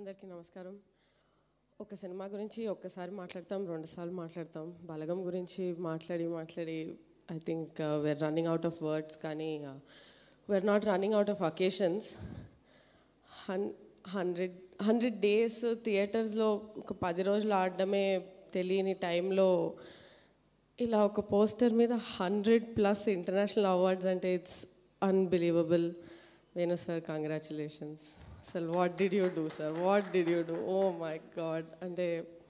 అందరికీ నమస్కారం ఒక సినిమా గురించి ఒక్కసారి మాట్లాడతాం రెండుసార్లు మాట్లాడతాం బలగం గురించి మాట్లాడి మాట్లాడి I think we're running out of words కానీ we're not running out of occasions హన్ హండ్రెడ్ హండ్రెడ్ డేస్ థియేటర్స్లో ఒక పది రోజులు ఆడడమే తెలియని టైంలో ఇలా ఒక పోస్టర్ మీద హండ్రెడ్ ప్లస్ ఇంటర్నేషనల్ అవార్డ్స్ అంటే it's unbelievable Venu sir congratulations అసలు what did you do sir what did you do oh my god అంటే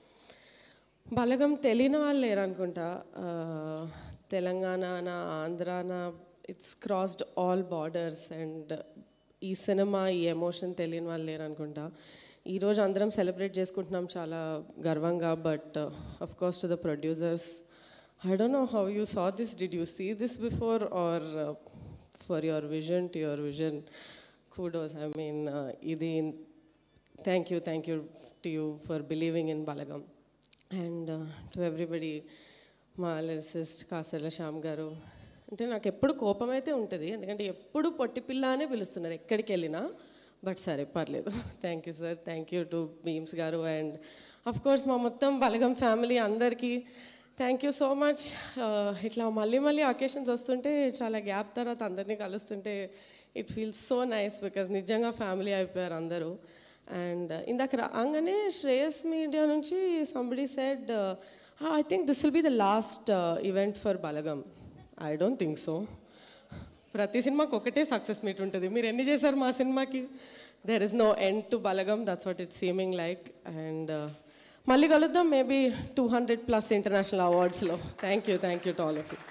బలగం తెలియని వాళ్ళు లేరు అనుకుంటా ఆ, తెలంగాణ ఆంధ్రాన it's crossed all borders and ఈ సినిమా ఈ ఎమోషన్ తెలియని వాళ్ళు లేరు అనుకుంటా ఈరోజు అందరం సెలబ్రేట్ చేసుకుంటున్నాం చాలా గర్వంగా but of course to the producers I don't know how you saw this did you see this before or for your vision to your vision kudos I mean ఇది thank you thank you to you for believing in Balagam and to everybody మా lyricist Kasarla Shyam garu అంటే నాకు ఎప్పుడు కోపం అయితే ఉంటుంది ఎందుకంటే ఎప్పుడు పొట్టి పిల్ల అనే పిలుస్తున్నారు ఎక్కడికి వెళ్ళినా బట్ సరే పర్లేదు thank you sir thank you to Bheems garu and of course మా మొత్తం బలగం ఫ్యామిలీ అందరికీ థ్యాంక్ యూ సో మచ్ ఇట్లా మళ్ళీ మళ్ళీ అకేషన్స్ వస్తుంటే చాలా గ్యాప్ తర్వాత అందరినీ కలుస్తుంటే it feels so nice because నిజంగా ఫ్యామిలీ అయిపోయారు అందరూ అండ్ ఇందాక రాగానే శ్రేయస్ మీడియా నుంచి somebody said I think this will be the last event for Balagam I don't think so ప్రతి సినిమాకి ఒకటే సక్సెస్ మీట్ ఉంటుంది మీరు ఎన్ని చేశారు మా సినిమాకి there is no end to Balagam that's what it seeming like and మళ్ళీ కలుద్దాం maybe two hundred plus international అవార్డ్స్లో thank you thank you to all of you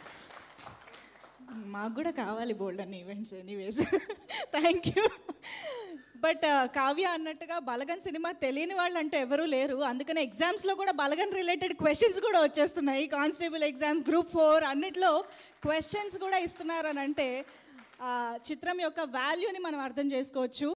మాకు కూడా కావాలి బోల్డ్ అన్ని events anyways thank you but Kavya అన్నట్టుగా బలగన్ సినిమా తెలియని వాళ్ళు అంటే ఎవరూ లేరు అందుకనే ఎగ్జామ్స్లో కూడా బలగన్ రిలేటెడ్ క్వశ్చన్స్ కూడా వచ్చేస్తున్నాయి కానిస్టేబుల్ ఎగ్జామ్స్ గ్రూప్ ఫోర్ అన్నిట్లో క్వశ్చన్స్ కూడా ఇస్తున్నారు అని అంటే ఆ, చిత్రం యొక్క వాల్యూని మనం అర్థం చేసుకోవచ్చు